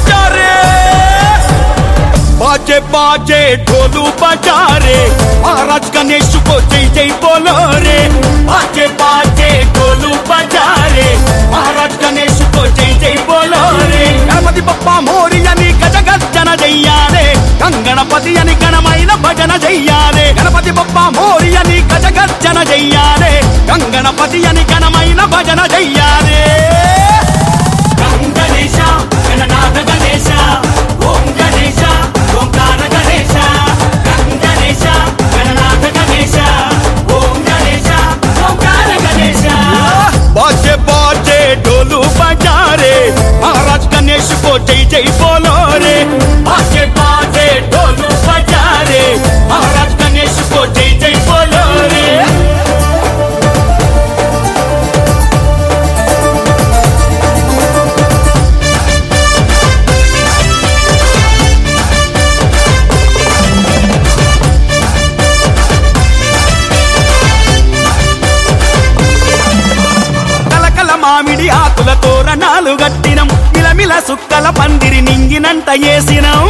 బజారే बाजे बाजे ढोलू बजारे महाराज गणेश को जय जय बोलो रे बाजे बाजे ढोलू बजारे महाराज गणेश को जय जय बोलो రే గణపతి బప్ప మోరి అని గజ గర్జన చెయ్యాలే గంగణపతి అని గణమైన భజన చెయ్యాలే గణపతి బప్ప మోరి అని గజ గర్జన చెయ్యాలే గంగణపతి అని గణమైన భజన చెయ్యాలే గం గణేశ గణనాథ గణేశ ఓం గణేశ ఓంకార గణేశ గం గణేశ గణనాథ గణేశ ఓం గణేశ ఓంకార గణేశ बाजे बाजे ढोलू बजारे महाराज गणेश को जय जय बोलो रे बाजे बाजे ढोलू बजारे महाराज गणेश को जय जय बोलो रे కలకల మామిడి ఆకుల తోరణాలు గట్టినం మిలమిల సుక్కల పందిరి నింగినంత ఏసినం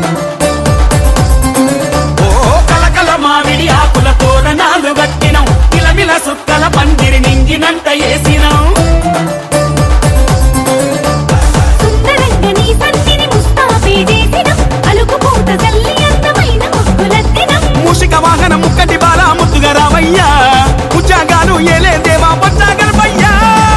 ఓ కలకల మామిడి ఆకుల తోరణాలు గట్టినం మిలమిల సుక్కల పందిరి నింగినంత ఏసినం సుందరంగని సన్నిని ముస్తాబే చేసినం అలుగుపూత తల్లి అందమైన ముగ్గులద్దినం మూషిక వాహన ముక్కటి బాల ముద్దుగా రావయ్యా ఉద్యోగాలు ఏలే దేవా పట్టాగలపయ్యా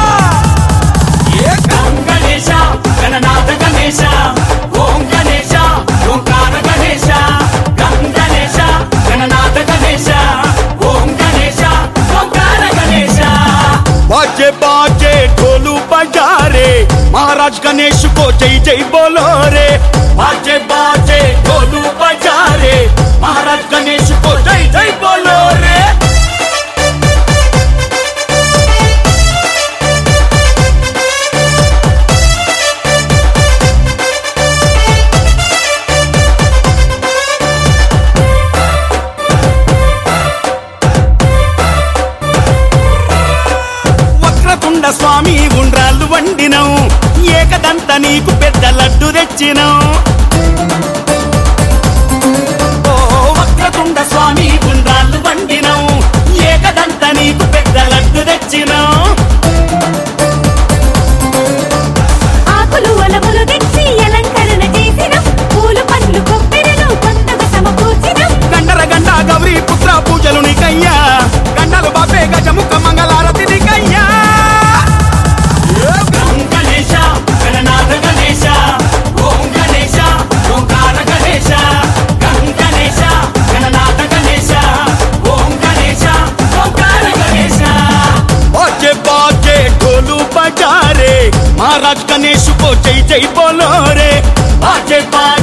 గం గణేశ గణనాథ గణేశ ఓం గణేశ ఓంకార గణేశ గం గణేశ గణనాథ గణేశ ఓం గణేశ ఓంకార గణేశ बाजे बाजे ढोलू बजारे महाराज गणेश को जय जय बोलो रे बाजे बाजे ढोलू बजारे महाराज गणेश को जय जय बोलो रे వక్రతుండ స్వామి ఉండ్రాళ్ళు వండినం ఏకదంత నీకు పెద్ద లడ్డు తెచ్చినం ఓ వక్రతుండ స్వామి ఉండ్రాళ్ళు వండినం ఏకదంత నీకు పెద్ద లడ్డు తెచ్చినం ఆకులు ఒలములు తెచ్చి అలంకరణ చేసినం పూలు పండ్లు కొబ్బెరలు కొంతగా సమకూర్చినం గండర గండ గౌరీ పుత్ర పూజలు నీకయ్యా గండలు బాపే గజముఖ మంగళారతి నీకయ్యా గం గణేశ గణనాథ గణేశ ఓం గణేశ ఓంకార గణేశ గం గణేశ గణనాథ గణేశ ఓం గణేశ ఓంకార గణేశ बाजे बाजे ढोलू बजारे महाराज गणेश को जय जय बोलो रे बाजे बाजे